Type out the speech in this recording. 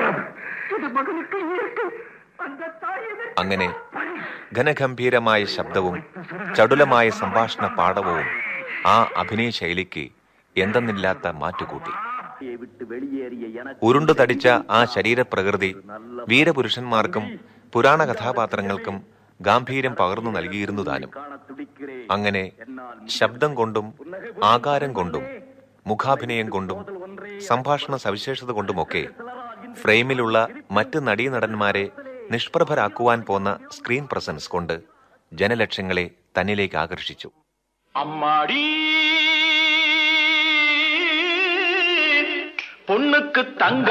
இது மகனுக்கு இயற்கை அந்த தாயை അങ്ങനെ ഘനഗംഭീരമായ ശബ്ദവും ചടുലമായ സംഭാഷണ പാടവവും ആ അഭിനയ ശൈലിക്ക് എന്തെന്നില്ലാത്ത മാറ്റുകൂട്ടി விட்டு வெளியேறிய எனக்கு ഉരുണ്ടു തടിച്ച ആ ശരീരപ്രകൃതി വീരപുരുഷന്മാർക്കും പുരാണ കഥാപാത്രങ്ങൾക്കും ഗാംഭീര്യം പകർന്നു നൽകിയിരുന്നു താനും காண துடிக்கிறேன் അങ്ങനെ ശബ്ദം കൊണ്ടും ആകാരം കൊണ്ടും മുഖാഭിനയം കൊണ്ടും സംഭാഷണ സവിശേഷത കൊണ്ടുമൊക്കെ ഫ്രെയിമിലുള്ള മറ്റ് നടീനടന്മാരെ നിഷ്പ്രഭരാക്കുവാൻ പോന്ന സ്ക്രീൻ പ്രസൻസ് കൊണ്ട് ജനലക്ഷങ്ങളെ തന്നിലേക്ക് ആകർഷിച്ചു அம்மாடி பொண்ணுக்கு தங்க